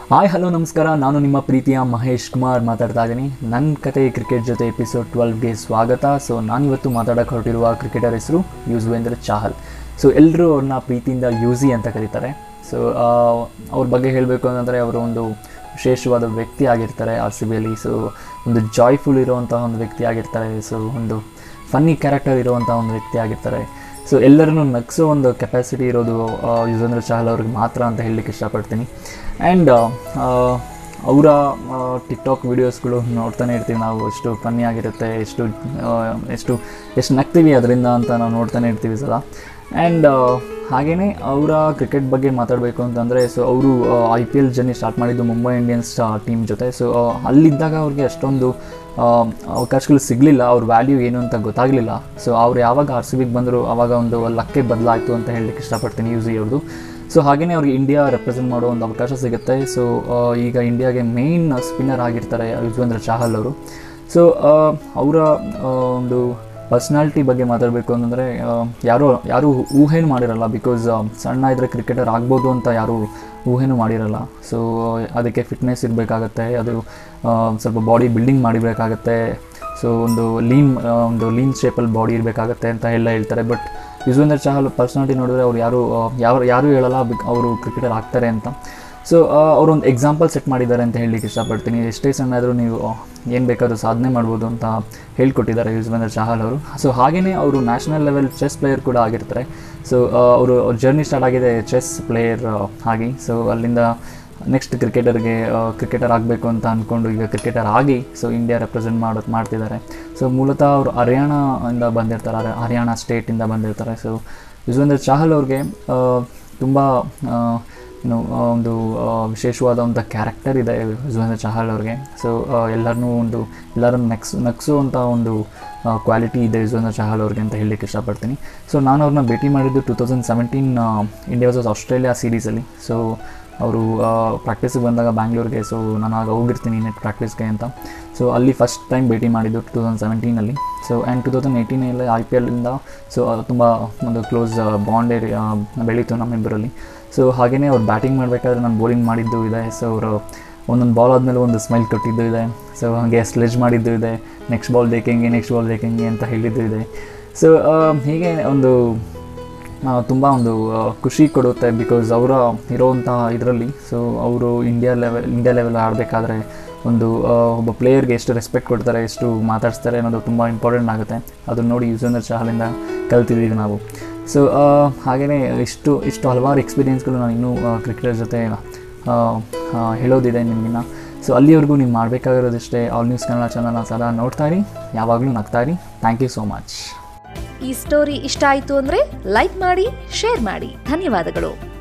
hi hello ನಮಸ್ಕಾರ ನಾನು ನಿಮ್ಮ ಪ್ರೀತಿಯ ಮಹೇಶ್ ಕುಮಾರ್ ಮಾತಾಡ್ತಾ ಇದ್ದೀನಿ ನನ್ನ ಕತೆ ಕ್ರಿಕೆಟ್ ಜೊತೆ ಎಪಿಸೋಡ್ ಟ್ವೆಲ್ವ್ಗೆ ಸ್ವಾಗತ ಸೊ ನಾನಿವತ್ತು ಮಾತಾಡೋಕೆ ಹೊರಟಿರುವ ಕ್ರಿಕೆಟರ್ ಹೆಸರು ಯುಜ್ವೇಂದ್ರ ಚಾಹಲ್ ಸೊ ಎಲ್ಲರೂ ಅವ್ರನ್ನ ಪ್ರೀತಿಯಿಂದ ಯೂಸಿ ಅಂತ ಕರೀತಾರೆ ಸೊ ಅವ್ರ ಬಗ್ಗೆ ಹೇಳಬೇಕು ಅಂತಂದರೆ ಅವರು ಒಂದು ವಿಶೇಷವಾದ ವ್ಯಕ್ತಿ ಆಗಿರ್ತಾರೆ ಆರ್ ಸಿ ಬಿಯಲ್ಲಿ ಸೊ ಒಂದು ಜಾಯ್ಫುಲ್ ಇರುವಂಥ ಒಂದು ವ್ಯಕ್ತಿ ಆಗಿರ್ತಾರೆ ಸೊ ಒಂದು ಫನ್ನಿ ಕ್ಯಾರೆಕ್ಟರ್ ಇರುವಂಥ ಒಂದು ವ್ಯಕ್ತಿ ಆಗಿರ್ತಾರೆ ಸೊ ಎಲ್ಲರನ್ನು ನಗಿಸೋ ಒಂದು ಕೆಪಾಸಿಟಿ ಇರೋದು ಆ, ಯುಜೇಂದ್ರ ಚಹಲ್ ಅವ್ರಿಗೆ ಮಾತ್ರ ಅಂತ ಹೇಳಲಿಕ್ಕೆ ಇಷ್ಟಪಡ್ತೀನಿ ಆ್ಯಂಡ್ ಅವರ ಟಿಕ್ಟಾಕ್ ವೀಡಿಯೋಸ್ಗಳು ನೋಡ್ತಾನೆ ಇರ್ತೀವಿ ನಾವು ಎಷ್ಟು ಫನ್ನಿ ಆಗಿರುತ್ತೆ ಎಷ್ಟು ಆ, ಎಷ್ಟು ಎಷ್ಟು ನಗ್ತೀವಿ ಅದರಿಂದ ಅಂತ ನಾವು ನೋಡ್ತಾನೆ ಇರ್ತೀವಿ ಸದಾ ಆ್ಯಂಡ್ ಹಾಗೆಯೇ ಅವರ ಕ್ರಿಕೆಟ್ ಬಗ್ಗೆ ಮಾತಾಡಬೇಕು ಅಂತಂದರೆ ಸೊ ಅವರು I P L journey start ಮಾಡಿದ್ದು ಮುಂಬೈ ಇಂಡಿಯನ್ಸ್ ಟೀಮ್ ಜೊತೆ ಸೊ ಅಲ್ಲಿದ್ದಾಗ ಅವ್ರಿಗೆ ಅಷ್ಟೊಂದು ಆ, ಅವಕಾಶಗಳು ಸಿಗಲಿಲ್ಲ ಅವ್ರ ವ್ಯಾಲ್ಯೂ ಏನು ಅಂತ ಗೊತ್ತಾಗಲಿಲ್ಲ ಸೊ ಅವ್ರು ಯಾವಾಗ ಆರ್ ಸಿ ಬಿಗೆ ಬಂದರು ಆವಾಗ ಒಂದು ಲಕ್ಕೆ ಬದಲಾಯಿತು ಅಂತ ಹೇಳಲಿಕ್ಕೆ ಇಷ್ಟಪಡ್ತೀನಿ ಯೂಸಿ ಅವ್ರದ್ದು ಸೊ ಹಾಗೆಯೇ ಅವ್ರಿಗೆ ಇಂಡಿಯಾ ರೆಪ್ರೆಸೆಂಟ್ ಮಾಡೋ ಒಂದು ಅವಕಾಶ ಸಿಗುತ್ತೆ ಸೊ ಈಗ ಇಂಡಿಯಾಗೆ ಮೇಯ್ನ್ ಸ್ಪಿನ್ನರ್ ಆಗಿರ್ತಾರೆ ಯುಜ್ವೇಂದ್ರ ಚಾಹಲ್ ಅವರು ಸೊ ಅವರ ಒಂದು ಪರ್ಸ್ನಾಲಿಟಿ ಬಗ್ಗೆ ಮಾತಾಡಬೇಕು ಅಂತಂದರೆ ಯಾರು ಯಾರು ಊಹೆನೂ ಮಾಡಿರಲ್ಲ ಬಿಕಾಸ್ ಸಣ್ಣ ಇದ್ದರೆ ಕ್ರಿಕೆಟರ್ ಆಗ್ಬೋದು ಅಂತ ಯಾರು ಊಹೆನೂ ಮಾಡಿರಲ್ಲ ಸೊ ಅದಕ್ಕೆ ಫಿಟ್ನೆಸ್ ಇರಬೇಕಾಗತ್ತೆ ಅದು ಆ, ಸ್ವಲ್ಪ ಬಾಡಿ ಬಿಲ್ಡಿಂಗ್ ಮಾಡಿರಬೇಕಾಗತ್ತೆ ಸೊ ಒಂದು ಲೀನ್ ಒಂದು ಲೀನ್ ಶೇಪಲ್ಲಿ ಬಾಡಿ ಇರಬೇಕಾಗತ್ತೆ ಅಂತ ಎಲ್ಲ ಹೇಳ್ತಾರೆ ಬಟ್ ಯುಜ್ವೇಂದ್ರ ಚಹಲ್ ಪರ್ಸ್ನಾಲಿಟಿ ನೋಡಿದ್ರೆ ಅವ್ರು ಯಾರು ಆ, ಯಾವ ಯಾರೂ ಹೇಳಲ್ಲ ಬಿಕ್ ಅವರು ಕ್ರಿಕೆಟರ್ ಆಗ್ತಾರೆ ಅಂತ ಸೊ ಅವರೊಂದು ಎಕ್ಸಾಂಪಲ್ ಸೆಟ್ ಮಾಡಿದ್ದಾರೆ ಅಂತ ಹೇಳಲಿಕ್ಕೆ ಇಷ್ಟಪಡ್ತೀನಿ ಎಷ್ಟೇ ಸಣ್ಣ ಆದರೂ ನೀವು ಏನು ಬೇಕಾದರೂ ಸಾಧನೆ ಮಾಡ್ಬೋದು ಅಂತ ಹೇಳ್ಕೊಟ್ಟಿದ್ದಾರೆ ಯುಜ್ವೇಂದ್ರ ಚಹಲ್ ಅವರು ಸೊ ಹಾಗೆಯೇ ಅವರು ನ್ಯಾಷನಲ್ ಲೆವೆಲ್ ಚೆಸ್ ಪ್ಲೇಯರ್ ಕೂಡ ಆಗಿರ್ತಾರೆ ಸೊ ಅವರು ಜರ್ನಿ ಸ್ಟಾರ್ಟ್ ಆಗಿದೆ ಚೆಸ್ ಪ್ಲೇಯರ್ ಆಗಿ ಸೊ ಅಲ್ಲಿಂದ ನೆಕ್ಸ್ಟ್ ಕ್ರಿಕೆಟರ್ಗೆ ಕ್ರಿಕೆಟರ್ ಆಗಬೇಕು ಅಂತ ಅಂದ್ಕೊಂಡು ಈಗ ಕ್ರಿಕೆಟರ್ ಆಗಿ ಸೊ ಇಂಡಿಯಾ ರೆಪ್ರೆಸೆಂಟ್ ಮಾಡೋದು ಮಾಡ್ತಿದ್ದಾರೆ ಸೊ ಮೂಲತಃ ಅವರು ಹರಿಯಾಣ ಇಂದ ಬಂದಿರ್ತಾರೆ ಹರಿ- ಹರಿಯಾಣ ಸ್ಟೇಟಿಂದ ಬಂದಿರ್ತಾರೆ ಸೊ ಯುಜ್ವೇಂದ್ರ ಚಾಹಲ್ ಅವ್ರಿಗೆ ತುಂಬ ಏನು ಆ, ಒಂದು ಆ, ವಿಶೇಷವಾದ ಒಂದು ಕ್ಯಾರೆಕ್ಟರ್ ಇದೆ ಯುಜ್ವೇಂದ್ರ ಚಹಲ್ ಅವ್ರಿಗೆ ಸೊ ಎಲ್ಲರನ್ನೂ ಒಂದು ಎಲ್ಲರನ್ನು ನಗ್ಸ್ ನಗ್ಸುವಂಥ ಒಂದು ಕ್ವಾಲಿಟಿ ಇದೆ ಯುಜ್ವೇಂದ್ರ ಚಹಲ್ ಅವ್ರಿಗೆ ಅಂತ ಹೇಳಲಿಕ್ಕೆ ಇಷ್ಟಪಡ್ತೀನಿ ಸೊ ನಾನು ಅವ್ರನ್ನ ಭೇಟಿ ಮಾಡಿದ್ದು two thousand seventeen India versus Australia ಸೀರೀಸಲ್ಲಿ ಸೊ ಅವರು ಪ್ರಾಕ್ಟೀಸಿಗೆ ಬಂದಾಗ ಬ್ಯಾಂಗ್ಳೂರಿಗೆ ಸೊ ನಾನು ಆಗ ಹೋಗಿರ್ತೀನಿ ನೆಟ್ ಪ್ರಾಕ್ಟೀಸ್ಗೆ ಅಂತ ಸೊ ಅಲ್ಲಿ ಫಸ್ಟ್ ಟೈಮ್ ಭೇಟಿ ಮಾಡಿದ್ದು ಟೂ ತೌಸಂಡ್ ಸೆವೆಂಟೀನಲ್ಲಿ ಸೊ ಆ್ಯಂಡ್ ಟೂ ತೌಸಂಡ್ ಏಯ್ಟೀನಲ್ಲಿ ಐ ಪಿ ಎಲ್ಲಿಂದ ಸೊ ತುಂಬ ಒಂದು ಕ್ಲೋಸ್ ಬಾಂಡ್ ಏರಿಯಾ ಬೆಳೀತು ನಮ್ಮಿಬ್ಬರಲ್ಲಿ ಸೊ ಹಾಗೆಯೇ ಅವ್ರು ಬ್ಯಾಟಿಂಗ್ ಮಾಡಬೇಕಾದ್ರೆ ನಾನು ಬೌಲಿಂಗ್ ಮಾಡಿದ್ದು ಇದೆ ಸೊ ಅವರು ಒಂದೊಂದು ಬಾಲ್ ಆದಮೇಲೆ ಒಂದು ಸ್ಮೈಲ್ ಕೊಟ್ಟಿದ್ದು ಇದೆ ಸೊ ಹಾಗೆ ಸ್ಲೆಜ್ ಮಾಡಿದ್ದು ಇದೆ ನೆಕ್ಸ್ಟ್ ಬಾಲ್ ದೇಕೆಂಗೆ ನೆಕ್ಸ್ಟ್ ಬಾಲ್ ದೇಕೆಂಗೆ ಅಂತ ಹೇಳಿದ್ದು ಇದೆ ಸೊ ಹೀಗೆ ಒಂದು ತುಂಬ ಒಂದು ಆ, ಖುಷಿ ಕೊಡುತ್ತೆ ಬಿಕಾಸ್ ಅವರ ಇರೋವಂಥ ಇದರಲ್ಲಿ ಸೊ ಅವರು ಇಂಡಿಯಾ ಲೆವೆಲ್ ಇಂಡಿಯಾ ಲೆವೆಲ್ ಆಡಬೇಕಾದ್ರೆ ಒಂದು ಆ, ಒಬ್ಬ ಪ್ಲೇಯರ್ಗೆ ಎಷ್ಟು ರೆಸ್ಪೆಕ್ಟ್ ಕೊಡ್ತಾರೆ ಎಷ್ಟು ಮಾತಾಡಿಸ್ತಾರೆ ಅನ್ನೋದು ತುಂಬ ಇಂಪಾರ್ಟೆಂಟ್ ಆಗುತ್ತೆ ಅದನ್ನು ನೋಡಿ ಯುಜೇಂದ್ರ ಚಹಲಿಂದ ಕಲ್ತಿದ್ದೀವಿ ನಾವು ಸೊ ಹಾಗೆಯೇ ಇಷ್ಟು ಇಷ್ಟು ಹಲವಾರು ಎಕ್ಸ್ಪೀರಿಯೆನ್ಸ್ಗಳು ನಾನು ಇನ್ನೂ ಕ್ರಿಕೆಟರ್ ಜೊತೆ ಆ, ಆ, ಹೇಳೋದಿದೆ ನಿಮಗಿನ್ನ ಸೊ ಅಲ್ಲಿವರೆಗೂ ನೀವು ಮಾಡಬೇಕಾಗಿರೋದಿಷ್ಟೇ ಆಲ್ ನ್ಯೂಸ್ ಕನ್ನಡ ಚಾನಲ್ನ ಸದಾ ನೋಡ್ತಾ ಇರಿ ಯಾವಾಗಲೂ ನಗ್ತಾ ಇರಿ ಥ್ಯಾಂಕ್ ಯು ಸೋ ಮಚ್ ಈ ಸ್ಟೋರಿ ಇಷ್ಟ ಆಯಿತು ಅಂದರೆ ಲೈಕ್ ಮಾಡಿ ಶೇರ್ ಮಾಡಿ ಧನ್ಯವಾದಗಳು